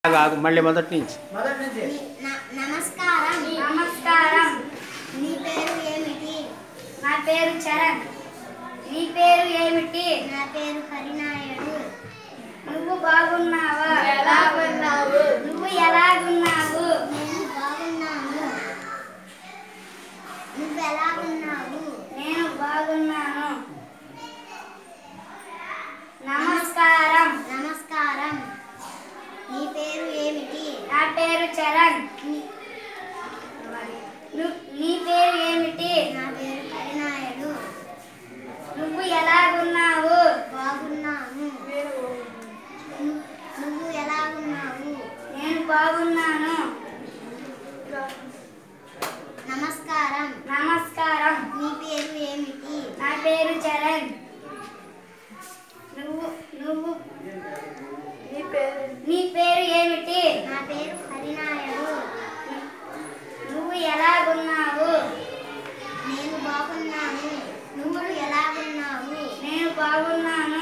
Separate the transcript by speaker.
Speaker 1: కాదు మళ్ళీ మొదటి నుంచి
Speaker 2: మొదటి నుంచి
Speaker 3: న- నమస్కారం
Speaker 4: నమస్కారం
Speaker 3: నీ పేరు ఏమిటి
Speaker 4: నా పేరు చరణ్ నీ పేరు ఏమిటి
Speaker 3: నా పేరు హరినాయుడు
Speaker 4: నువ్వు బాగున్నావా
Speaker 2: ఎలాగున్నావు?
Speaker 4: నువ్వు ఎలాగున్నావు
Speaker 3: నేను బాగున్నాను నువ్వు ఎలా ఉన్నావు
Speaker 4: నేను బాగున్నాను నమస్కారం
Speaker 3: నమస్కారం నీ పేరు ఏమిటి
Speaker 4: నా పేరు చరణ్
Speaker 3: నీ-
Speaker 4: ను- నీ పేరు ఏమిటి
Speaker 3: నా పేరు హరినాయుడు
Speaker 4: నువ్వు ఎలాగున్నావు
Speaker 3: బాగున్నాను ను- నువ్వు ఎలా ఉన్నావు
Speaker 4: నేను బాగున్నాను
Speaker 3: నమస్కారం
Speaker 4: నమస్కారం
Speaker 3: నీ పేరు ఏమిటి
Speaker 4: నా పేరు చరణ్ నువ్వు నువ్వు
Speaker 2: నీ పేరు
Speaker 4: నీ పేరు ఏమిటి
Speaker 3: నా పేరు హరినాయుడు
Speaker 4: నువ్వు ఎలాగున్నావు
Speaker 3: నేను బాగున్నాను నువ్వు ఎలా ఉన్నావు
Speaker 4: నేను బాగున్నాను